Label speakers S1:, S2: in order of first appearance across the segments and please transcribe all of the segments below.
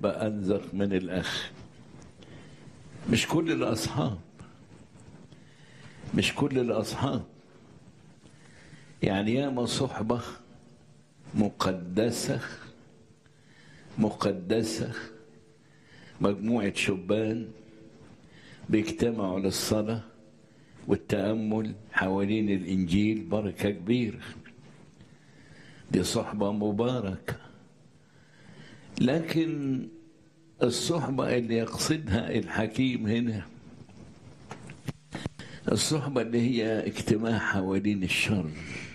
S1: محب ألزق من الأخ مش كل الأصحاب مش كل الأصحاب يعني ياما صحبة مقدسة مقدسة مجموعة شبان بيجتمعوا للصلاة والتأمل حوالين الإنجيل بركة كبيرة دي صحبة مباركة لكن الصحبة اللي يقصدها الحكيم هنا الصحبة اللي هي اجتماع حوالين الشر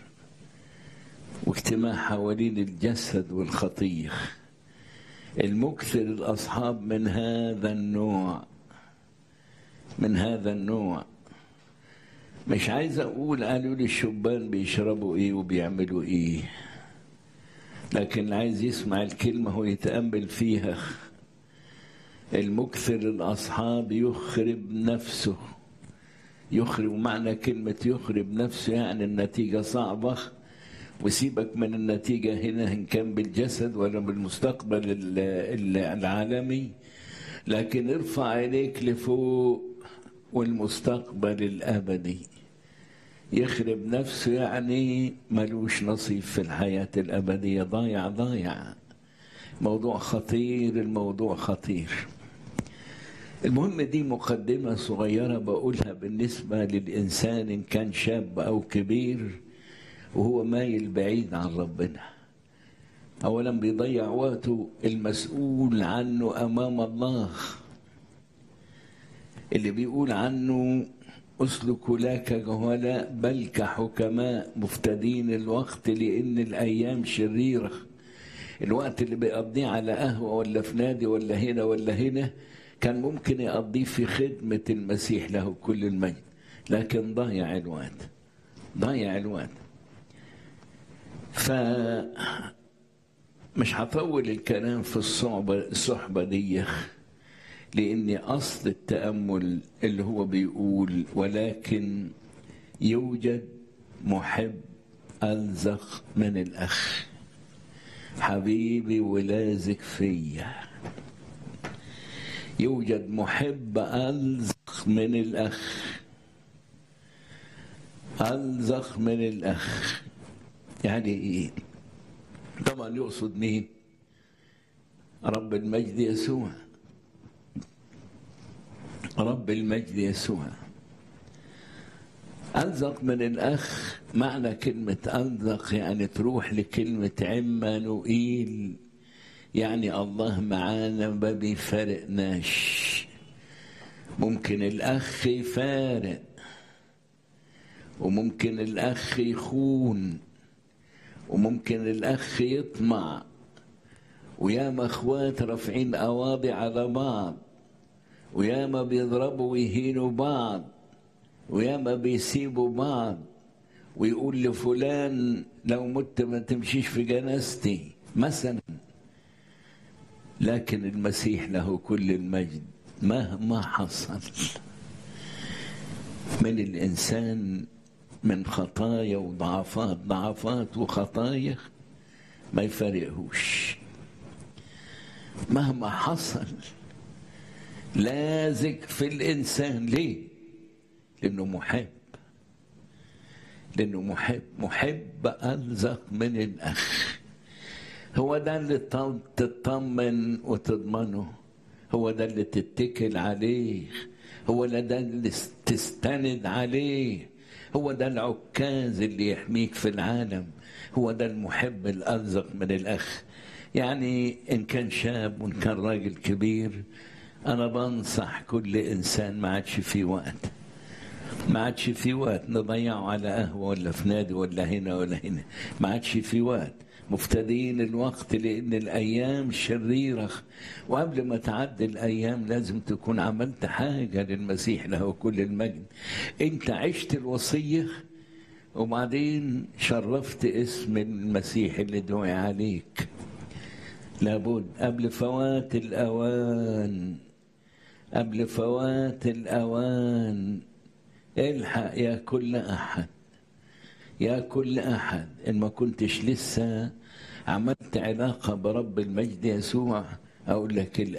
S1: واجتماع حوالين الجسد والخطية المكثر الأصحاب من هذا النوع من هذا النوع مش عايز أقول قالوا لي الشبان بيشربوا إيه وبيعملوا إيه لكن عايز يسمع الكلمة ويتأمل فيها المكثر الأصحاب يخرب نفسه يخرب معنى كلمة يخرب نفسه يعني النتيجة صعبة وسيبك من النتيجة هنا إن كان بالجسد ولا بالمستقبل العالمي لكن ارفع عينيك لفوق والمستقبل الأبدي يخرب نفسه يعني ملوش نصيب في الحياة الأبدية ضايع ضايع موضوع خطير الموضوع خطير المهم دي مقدمة صغيرة بقولها بالنسبة للإنسان إن كان شاب أو كبير وهو مايل بعيد عن ربنا أولا بيضيع وقته المسؤول عنه أمام الله اللي بيقول عنه اسلكوا لا كجهلاء بل كحكماء مفتدين الوقت لأن الأيام شريرة الوقت اللي بيقضيه على قهوة ولا في نادي ولا هنا ولا هنا كان ممكن يقضيه في خدمة المسيح له كل المجد لكن ضيع الوقت ضيع الوقت ف مش هطول الكلام في الصعبة الصحبة دي لأن أصل التأمل اللي هو بيقول ولكن يوجد محب ألزق من الأخ حبيبي ولازق فيا يوجد محب ألزق من الأخ ألزق من الأخ يعني إيه؟ طبعا يقصد مين؟ رب المجد يسوع رب المجد يسوع ألزق من الأخ معنى كلمة ألزق يعني تروح لكلمة عمانوئيل يعني الله معانا ما بيفارقناش ممكن الأخ يفارق وممكن الأخ يخون وممكن الأخ يطمع وياما اخوات رافعين أواضي على بعض وياما بيضربوا ويهينوا بعض وياما بيسيبوا بعض ويقول لفلان لو مت ما تمشيش في جنازتي مثلا لكن المسيح له كل المجد مهما حصل من الإنسان من خطايا وضعفات ضعفات وخطايا ما يفارقهوش مهما حصل لازق في الإنسان ليه؟ لأنه محب لأنه محب محب ألزق من الأخ هو ده اللي تطمن وتضمنه هو ده اللي تتكل عليه هو ده اللي تستند عليه هو ده العكاز اللي يحميك في العالم هو ده المحب الألزق من الأخ يعني إن كان شاب وإن كان راجل كبير أنا بنصح كل إنسان ما عادش في وقت ما عادش في وقت نضيعه على قهوة ولا في نادي ولا هنا ولا هنا ما عادش في وقت مفتدين الوقت لأن الأيام شريرة وقبل ما تعدي الأيام لازم تكون عملت حاجة للمسيح له كل المجد أنت عشت الوصية وبعدين شرفت اسم المسيح اللي دعي عليك لابد قبل فوات الأوان قبل فوات الأوان الحق يا كل أحد يا كل أحد إن ما كنتش لسه عملت علاقة برب المجد يسوع أقول لك